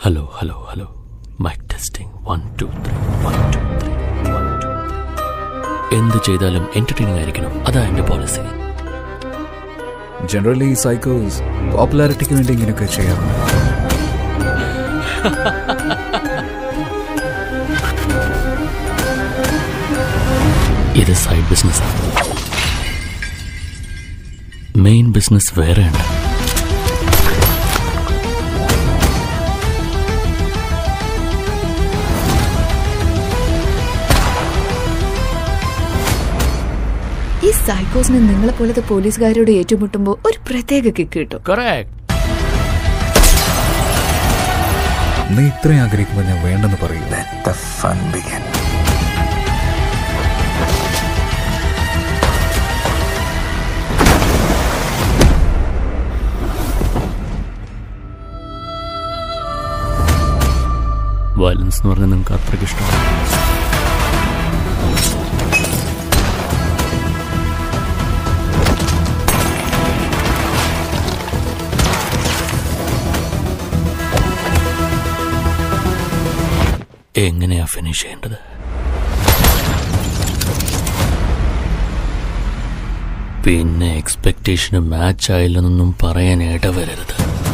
Hello hello hello mike testing one two three one two three one two എന്ത് ചെയ്താലും entertaining ആയിരിക്കണം അതാ എന്റെ പോളിസി ജനറലി സൈക്കോസ് പോപ്പുലാരിറ്റിക്ക് വേണ്ടി ഇങ്ങനെയൊക്കെ ചെയ്യാറുണ്ട് ഇത് സൈഡ് ബിസിനസ് മെയിൻ ബിസിനസ് വേറെയുണ്ട് ഈ സൈക്കോസിന് നിങ്ങളെ പോലത്തെ പോലീസുകാരോട് ഏറ്റുമുട്ടുമ്പോൾ ഒരു പ്രത്യേക കിക്ക് കിട്ടും കറക്റ്റ് നീ ഇത്രയും ആഗ്രഹിക്കുമ്പോൾ ഞാൻ വേണ്ടെന്ന് പറയില്ല The fun begin. വയലൻസ് എന്ന് പറഞ്ഞാൽ നിങ്ങൾക്ക് അത്രയ്ക്ക് ഇഷ്ടമാണ് എങ്ങനെയാ ഫിനിഷ് ചെയ്യേണ്ടത് പിന്നെ എക്സ്പെക്ടേഷന് മാച്ച് ആയില്ലെന്നൊന്നും പറയാൻ ഇടവരരുത്